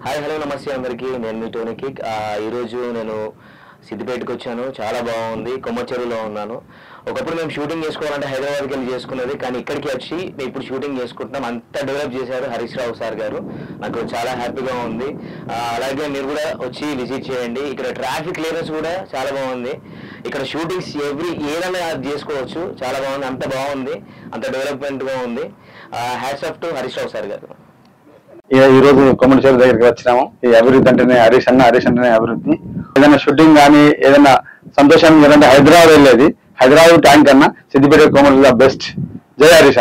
hi hello నమస్తే అందరికీ నేను మీ టోనీ కిక్ ఆ, ఈరోజు నేను సిద్దిపేటకు వచ్చాను చాలా బాగుంది కొమ్మచెరువులో ఉన్నాను ఒకప్పుడు మేము షూటింగ్ చేసుకోవాలంటే హైదరాబాద్కి వెళ్ళి చేసుకున్నది కానీ ఇక్కడికి వచ్చి మేము ఇప్పుడు షూటింగ్ చేసుకుంటున్నాం అంత డెవలప్ చేశారు హరీష్ రావు సార్ గారు నాకు చాలా హ్యాపీగా ఉంది ఆ, అలాగే మీరు కూడా వచ్చి విజిట్ చేయండి ఇక్కడ ట్రాఫిక్ క్లియరెన్స్ కూడా చాలా బాగుంది ఇక్కడ షూటింగ్స్ ఎవ్రీ ఏదైనా చేసుకోవచ్చు చాలా బాగుంది అంత బాగుంది అంత డెవలప్మెంట్గా ఉంది hats off to Harish Rao sir గారు ఇక ఈ రోజు కొమ్మడి చెరువు దగ్గరికి వచ్చినాము ఈ అభివృద్ధి అంటేనే హరీష్ అన్న హరీష్ అంటేనే అభివృద్ధి ఏదైనా షూటింగ్ కానీ ఏదైనా సంతోషం ఏదంటే హైదరాబాద్ వెళ్ళేది హైదరాబాద్ ట్యాంక్ కన్నా సిద్దిపేట కొమ్మడి బెస్ట్ జై హరీష్ అన్న